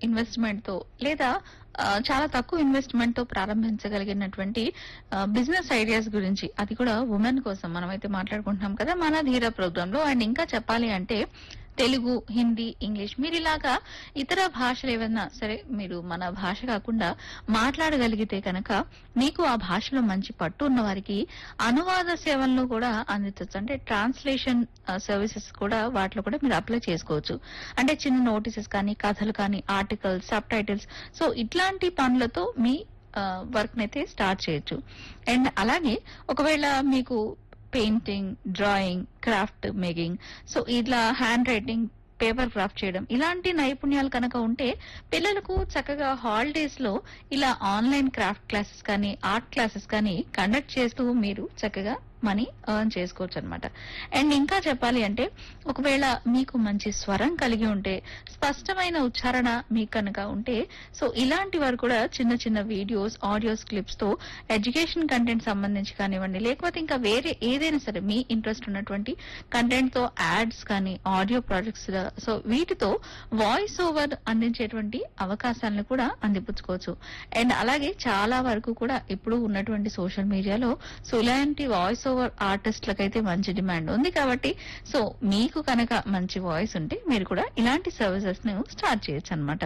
investment తో లేదా ఆ, చాలా తక్కువ ఇన్వెస్ట్మెంట్ తో ప్రారంభించగలిగినటువంటి బిజినెస్ ఐడియాస్ గురించి అది కూడా ఉమెన్ కోసం మనమైతే మాట్లాడుకుంటున్నాం కదా మన ధీర ప్రోగ్రామ్ లో అండ్ ఇంకా చెప్పాలి అంటే తెలుగు హిందీ ఇంగ్లీష్ మీరు ఇలాగా ఇతర భాషలు ఏవైనా సరే మీరు మన భాష కాకుండా మాట్లాడగలిగితే కనుక మీకు ఆ భాషలో మంచి పట్టు ఉన్న వారికి అనువాద సేవలను కూడా అందించవచ్చు అంటే ట్రాన్స్లేషన్ సర్వీసెస్ కూడా వాటిలో కూడా మీరు అప్లై చేసుకోవచ్చు అంటే చిన్న నోటీసెస్ కానీ కథలు కానీ ఆర్టికల్స్ సబ్ టైటిల్స్ సో ఇట్లాంటి పనులతో మీ వర్క్ నైతే స్టార్ట్ చేయొచ్చు అండ్ అలాగే ఒకవేళ మీకు painting drawing craft making so ఇట్లా హ్యాండ్ రైటింగ్ పేపర్ క్రాఫ్ట్ చేయడం ఇలాంటి నైపుణ్యాలు కనుక ఉంటే పిల్లలకు చక్కగా హాలిడేస్ లో ఇలా ఆన్లైన్ క్రాఫ్ట్ క్లాసెస్ కానీ ఆర్ట్ క్లాసెస్ కానీ కండక్ట్ చేస్తూ మీరు చక్కగా మనీ ఎర్న్ చేసుకోవచ్చు అనమాట అండ్ ఇంకా చెప్పాలి అంటే ఒకవేళ మీకు మంచి స్వరం కలిగి ఉంటే స్పష్టమైన ఉచ్చారణ మీకు కనుక ఉంటే సో ఇలాంటి వారు కూడా చిన్న చిన్న వీడియోస్ ఆడియోస్ క్లిప్స్ తో ఎడ్యుకేషన్ కంటెంట్ సంబంధించి కానివ్వండి లేకపోతే ఇంకా వేరే ఏదైనా సరే మీ ఇంట్రెస్ట్ ఉన్నటువంటి కంటెంట్ తో యాడ్స్ కానీ ఆడియో ప్రాజెక్ట్స్ సో వీటితో వాయిస్ ఓవర్ అందించేటువంటి అవకాశాలను కూడా అందిపుచ్చుకోవచ్చు అండ్ అలాగే చాలా వరకు కూడా ఇప్పుడు ఉన్నటువంటి సోషల్ మీడియాలో సో ఇలాంటి వాయిస్ ఓవర్ ఆర్టిస్టులకైతే మంచి డిమాండ్ ఉంది కాబట్టి సో మీకు కనుక మంచి వాయిస్ ఉంటే మీరు కూడా ఇలాంటి సర్వీసెస్ ను స్టార్ట్ చేయొచ్చు అనమాట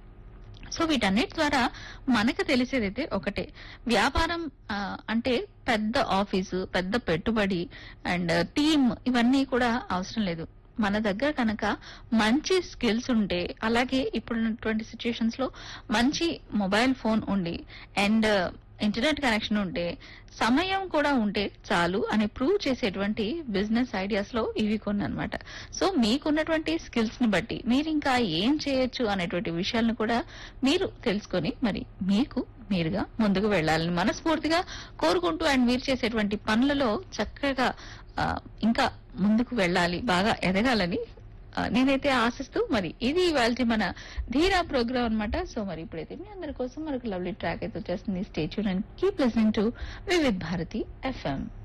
సో వీటన్నిటి ద్వారా మనకు తెలిసేదైతే ఒకటే వ్యాపారం ఆ, అంటే పెద్ద ఆఫీసు పెద్ద పెట్టుబడి అండ్ టీమ్ ఇవన్నీ కూడా అవసరం లేదు మన దగ్గర కనుక మంచి స్కిల్స్ ఉంటే అలాగే ఇప్పుడున్నటువంటి సిచ్యుయేషన్స్ లో మంచి మొబైల్ ఫోన్ ఉండి అండ్ ఇంటర్నెట్ కనెక్షన్ ఉంటే సమయం కూడా ఉంటే చాలు అని ప్రూవ్ చేసేటువంటి బిజినెస్ ఐడియాస్ లో ఇవి కొన్ని అనమాట సో మీకున్నటువంటి స్కిల్స్ ని బట్టి మీరు ఇంకా ఏం చేయొచ్చు అనేటువంటి విషయాలను కూడా మీరు తెలుసుకొని మరి మీకు మీరుగా ముందుకు వెళ్ళాలని మనస్ఫూర్తిగా కోరుకుంటూ అండ్ మీరు చేసేటువంటి పనులలో చక్కగా ఆ, ఇంకా ముందుకు వెళ్ళాలి బాగా ఎదగాలని ఆ, నేనైతే ఆశిస్తూ మరి ఇది ఇవాళ మన ధీరా ప్రోగ్రామ్ అన్నమాట సో మరి ఇప్పుడైతే మీ అందరి కోసం మనకు లవ్లీ ట్రాక్ అయితే వచ్చేస్తుంది stay tune and keep listening to Vividh Bharati FM